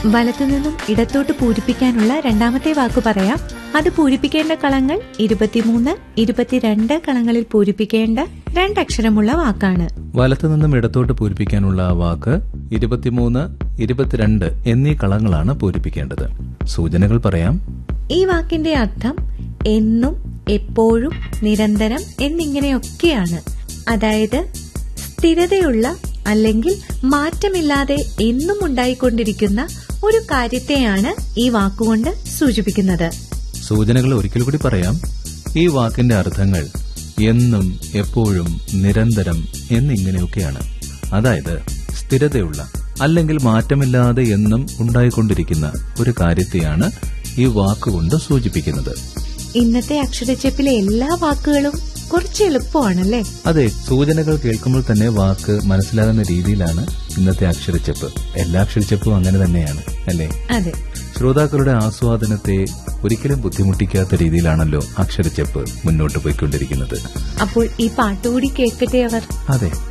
വലത്തുനിന്നും ഇടത്തോട്ട് പൂരിപ്പിക്കാനുള്ള രണ്ടാമത്തെ വാക്ക് പറയാം അത് പൂരിപ്പിക്കേണ്ട കളങ്ങൾ ഇരുപത്തിമൂന്ന് ഇരുപത്തിരണ്ട് കളങ്ങളിൽ പൂരിപ്പിക്കേണ്ട രണ്ടക്ഷരമുള്ള വാക്കാണ് വലത്തു നിന്നും ഇടത്തോട്ട് പൂരിപ്പിക്കാനുള്ള ആ വാക്ക് ഇരുപത്തിമൂന്ന് ഇരുപത്തിരണ്ട് എന്നീ കളങ്ങളാണ് പൂരിപ്പിക്കേണ്ടത് സൂചനകൾ പറയാം ഈ വാക്കിന്റെ അർത്ഥം എന്നും എപ്പോഴും നിരന്തരം എന്നിങ്ങനെയൊക്കെയാണ് അതായത് സ്ഥിരതയുള്ള അല്ലെങ്കിൽ മാറ്റമില്ലാതെ എന്നും ഉണ്ടായിക്കൊണ്ടിരിക്കുന്ന ഒരു കാര്യത്തെയാണ് ഈ വാക്കുകൊണ്ട് സൂചിപ്പിക്കുന്നത് സൂചനകൾ ഒരിക്കൽ കൂടി പറയാം ഈ വാക്കിന്റെ അർത്ഥങ്ങൾ എന്നും എപ്പോഴും നിരന്തരം എന്നിങ്ങനെയൊക്കെയാണ് അതായത് സ്ഥിരതയുള്ള അല്ലെങ്കിൽ മാറ്റമില്ലാതെ എന്നും ഉണ്ടായിക്കൊണ്ടിരിക്കുന്ന ഒരു കാര്യത്തെയാണ് ഈ വാക്കുകൊണ്ട് സൂചിപ്പിക്കുന്നത് ഇന്നത്തെ അക്ഷരച്ചെപ്പിലെ എല്ലാ വാക്കുകളും കുറച്ച് എളുപ്പമാണല്ലേ അതെ സൂചനകൾ കേൾക്കുമ്പോൾ തന്നെ വാക്ക് മനസ്സിലാകുന്ന രീതിയിലാണ് ഇന്നത്തെ അക്ഷരച്ചെപ്പ് എല്ലാ അക്ഷരച്ചെപ്പും അങ്ങനെ തന്നെയാണ് അല്ലേ അതെ ശ്രോതാക്കളുടെ ആസ്വാദനത്തെ ഒരിക്കലും ബുദ്ധിമുട്ടിക്കാത്ത രീതിയിലാണല്ലോ അക്ഷരച്ചെപ്പ് മുന്നോട്ട് പോയിക്കൊണ്ടിരിക്കുന്നത് അപ്പോൾ ഈ പാട്ടുകൂടി കേൾക്കട്ടെ അവർ അതെ